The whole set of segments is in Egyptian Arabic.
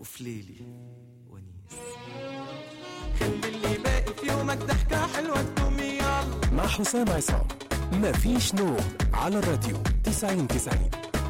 وفي ليلي ونيس خلي اللي باقي في يومك ضحكة حلوة تدوم يلا مع حسام عصام مفيش نوم على الراديو 90 90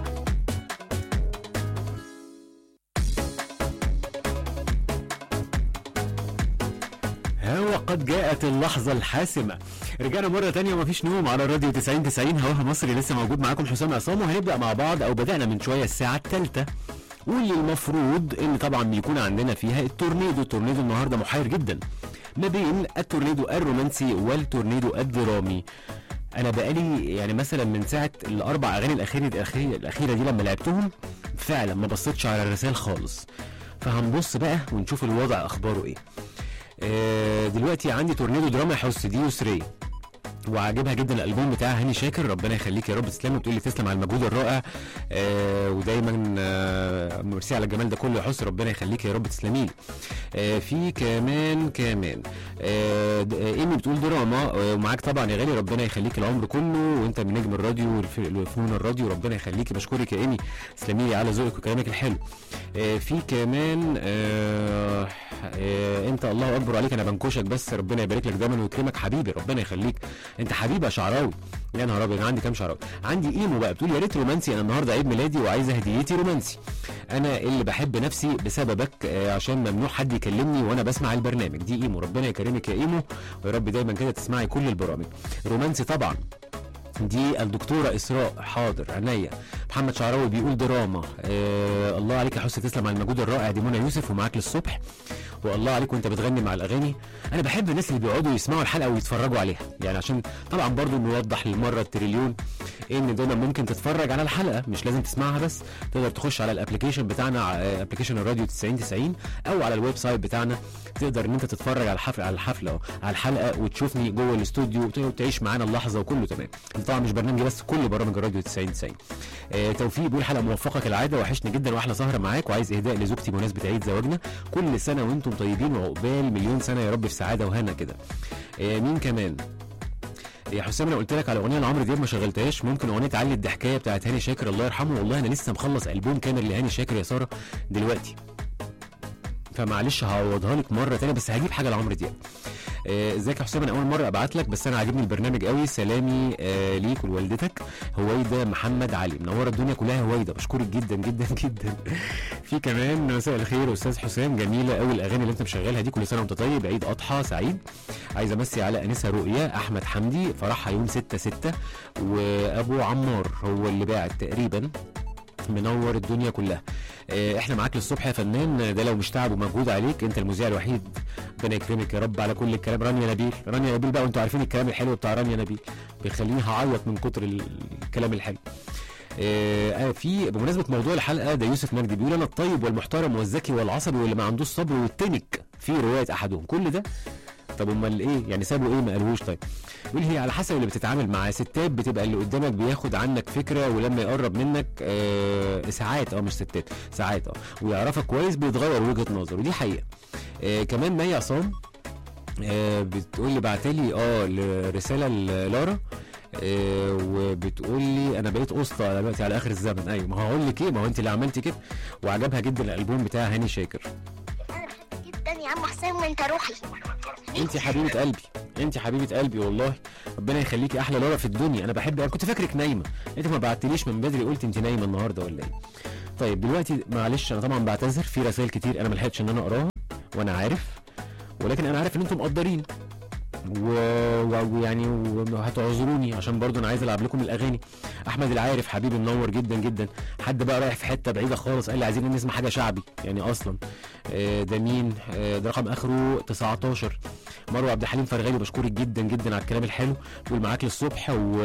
ها وقد جاءت اللحظة الحاسمة رجعنا مرة تانية ومفيش نوم على الراديو 90 90 هواها مصري لسه موجود معاكم حسام عصام وهنبدأ مع بعض أو بدأنا من شوية الساعة الثالثة واللي المفروض ان طبعا بيكون عندنا فيها التورنيدو التورنيدو النهارده محير جدا ما بين التورنيدو الرومانسي والتورنيدو الدرامي انا بقالي يعني مثلا من ساعه الاربع اغاني الاخيره الاخيره الاخيره دي لما لعبتهم فعلا ما بصيتش على الرسائل خالص فهنبص بقى ونشوف الوضع اخباره ايه آه، دلوقتي عندي تورنيدو دراما يحس دي يسري وعاجبها جدا الالبوم بتاع هاني شاكر ربنا يخليك يا رب تسلم وتقول لي تسلم على المجهود الرائع آه ودايما آه ميرسي على الجمال ده كله يا حس ربنا يخليك يا رب تسلمي لي آه في كمان كمان آه د- آه، ايمي بتقول دراما آه، ومعاك طبعا يا غالي ربنا يخليك العمر كله وانت من نجم الراديو والف- وفنون الراديو ربنا يخليكي بشكرك يا ايمي تسلمي لي على ذوقك وكلامك الحلو آه في كمان آه آه انت الله اكبر عليك انا بنكشك بس ربنا يبارك لك دايما ويكرمك حبيبي ربنا يخليك انت حبيبي يا شعراوي يا نهار ابيض أنا عندي كام شعراوي عندي ايمو بقى بتقول يا ريت رومانسي انا النهارده عيد ميلادي وعايزه هديتي رومانسي انا اللي بحب نفسي بسببك آه، عشان ممنوع حد يكلمني وانا بسمع البرنامج دي ايمو ربنا يكرمك يا ايمو ويا رب دايما كده تسمعي كل البرامج رومانسي طبعا دي الدكتورة إسراء حاضر عينيا محمد شعراوي بيقول دراما آه الله عليك يا حسن تسلم على المجهود الرائع دي منى يوسف ومعاك للصبح والله عليك وانت بتغني مع الاغاني انا بحب الناس اللي بيقعدوا يسمعوا الحلقه ويتفرجوا عليها يعني عشان طبعا برضو نوضح للمره التريليون ان دايما ممكن تتفرج على الحلقه مش لازم تسمعها بس تقدر تخش على الابلكيشن بتاعنا ابلكيشن الراديو 90 90 او على الويب سايت بتاعنا تقدر ان انت تتفرج على الحفله على الحفله أهو، على الحلقه وتشوفني جوه الاستوديو وت- وتعيش معانا اللحظه وكله تمام ده طبعا مش برنامجي بس كل برامج الراديو 90 90 آه توفيق بيقول حلقه موفقه كالعاده وحشني جدا واحلى سهره معاك وعايز اهداء لزوجتي بمناسبه عيد زواجنا كل سنه وانتم طيبين وعقبال مليون سنه يا رب في سعاده وهنا كده آه مين كمان يا حسام انا قلت لك على اغنيه لعمرو دياب ما شغلتهاش ممكن اغنيه علي الضحكايه بتاعت هاني شاكر الله يرحمه والله انا لسه مخلص البوم كامل لهاني شاكر يا ساره دلوقتي فمعلش هعوضها لك مره تانية بس هجيب حاجه لعمرو دياب آه، ازيك يا حسام انا اول مره ابعت لك بس انا عاجبني البرنامج قوي سلامي آه ليك ولوالدتك هويدا محمد علي منوره الدنيا كلها هويدا بشكرك جدا جدا جدا في كمان مساء الخير استاذ حسام جميله قوي الاغاني اللي انت مشغلها دي كل سنه وانت طيب عيد اضحى سعيد عايز امسي على انسه رؤيا احمد حمدي فرحها يوم 6 6 وابو عمار هو اللي باعت تقريبا منور الدنيا كلها آه، احنا معاك للصبح يا فنان ده لو مش تعب ومجهود عليك انت المذيع الوحيد ربنا يكرمك يا رب على كل الكلام رانيا نبيل رانيا نبيل بقى وانتوا عارفين الكلام الحلو بتاع رانيا نبيل بيخليني هعيط من كتر ال- الكلام الحلو آه آه، في بمناسبه موضوع الحلقه ده يوسف مجدي بيقول انا الطيب والمحترم والذكي والعصبي واللي ما عندوش صبر والتنك في روايه احدهم كل ده طب امال ايه يعني سابوا ايه ما قالوش طيب يقول هي على حسب اللي بتتعامل معاه ستات بتبقى اللي قدامك بياخد عنك فكره ولما يقرب منك آه ساعات اه مش ستات ساعات اه ويعرفك كويس بيتغير وجهه نظره ودي حقيقه آه كمان مي عصام آه بتقول لي بعتلي اه ل- رساله للارا آه وبتقول لي انا بقيت قسطه دلوقتي على اخر الزمن ايوه ما هقول لك ايه ما هو انت اللي عملتي كده وعجبها جدا الالبوم بتاع هاني شاكر انا بحبك جدا يا عم حسام وانت روحي انت حبيبه قلبي انت حبيبه قلبي والله ربنا يخليكي احلى لورا في الدنيا انا بحب انا كنت فاكرك نايمه انت ما بعتليش من بدري قلت انت نايمه النهارده ولا ايه طيب دلوقتي معلش انا طبعا بعتذر في رسائل كتير انا ما لحقتش ان انا اقراها وانا عارف ولكن انا عارف ان انتم مقدرين و- و- ويعني وهتعذروني عشان برضو انا عايز العب لكم الاغاني احمد العارف حبيبي منور جدا جدا حد بقى رايح في حته بعيده خالص قال لي عايزين نسمع حاجه شعبي يعني اصلا آه، ده مين آه، ده رقم اخره 19 مروه عبد الحليم فرغالي بشكرك جدا جدا على الكلام الحلو بقول معاك للصبح و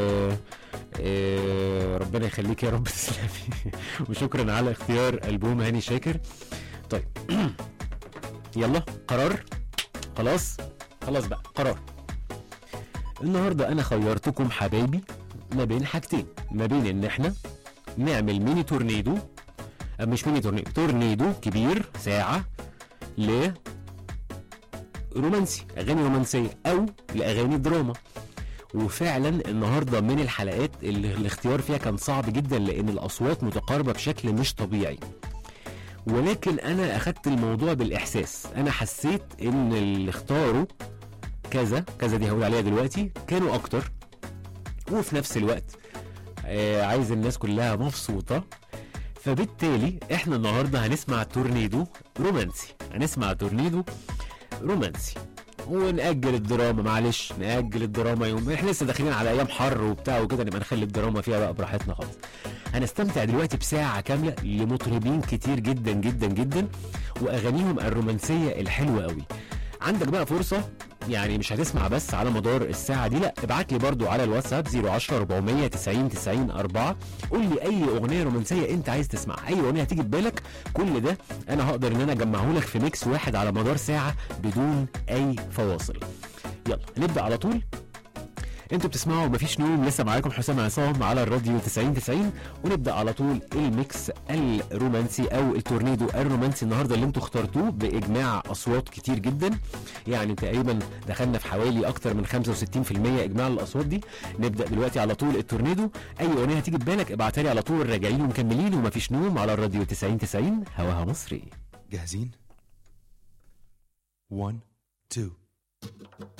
آه، ربنا يخليك يا رب تسلمي وشكرا على اختيار البوم هاني شاكر طيب يلا قرار خلاص خلاص بقى قرار النهارده انا خيرتكم حبايبي ما بين حاجتين ما بين ان احنا نعمل ميني تورنيدو أه مش ميني تورنيدو تورنيدو كبير ساعة ل رومانسي اغاني رومانسيه او لاغاني دراما وفعلا النهارده من الحلقات اللي الاختيار فيها كان صعب جدا لان الاصوات متقاربه بشكل مش طبيعي ولكن انا اخدت الموضوع بالاحساس انا حسيت ان اللي اختاروا كذا كذا دي هقول عليها دلوقتي كانوا اكتر وفي نفس الوقت آه عايز الناس كلها مبسوطه فبالتالي احنا النهارده هنسمع تورنيدو رومانسي هنسمع تورنيدو رومانسي ونأجل الدراما معلش نأجل الدراما يوم احنا لسه داخلين على ايام حر وبتاع وكده نبقى نخلي الدراما فيها بقى براحتنا خالص هنستمتع دلوقتي بساعة كاملة لمطربين كتير جدا جدا جدا واغانيهم الرومانسية الحلوة قوي عندك بقى فرصة يعني مش هتسمع بس على مدار الساعة دي لا ابعت لي برضو على الواتساب 010 400 90 90 4 قول لي اي اغنية رومانسية انت عايز تسمع اي اغنية هتيجي في بالك كل ده انا هقدر ان انا اجمعه لك في ميكس واحد على مدار ساعة بدون اي فواصل يلا نبدأ على طول انتوا بتسمعوا مفيش نوم لسه معاكم حسام عصام على الراديو 90 90 ونبدا على طول الميكس الرومانسي او التورنيدو الرومانسي النهارده اللي انتوا اخترتوه باجماع اصوات كتير جدا يعني تقريبا دخلنا في حوالي اكتر من 65% اجماع الاصوات دي نبدا دلوقتي على طول التورنيدو اي اغنيه هتيجي في بالك ابعتها لي على طول راجعين ومكملين ومفيش نوم على الراديو 90 90 هواها مصري جاهزين 1 2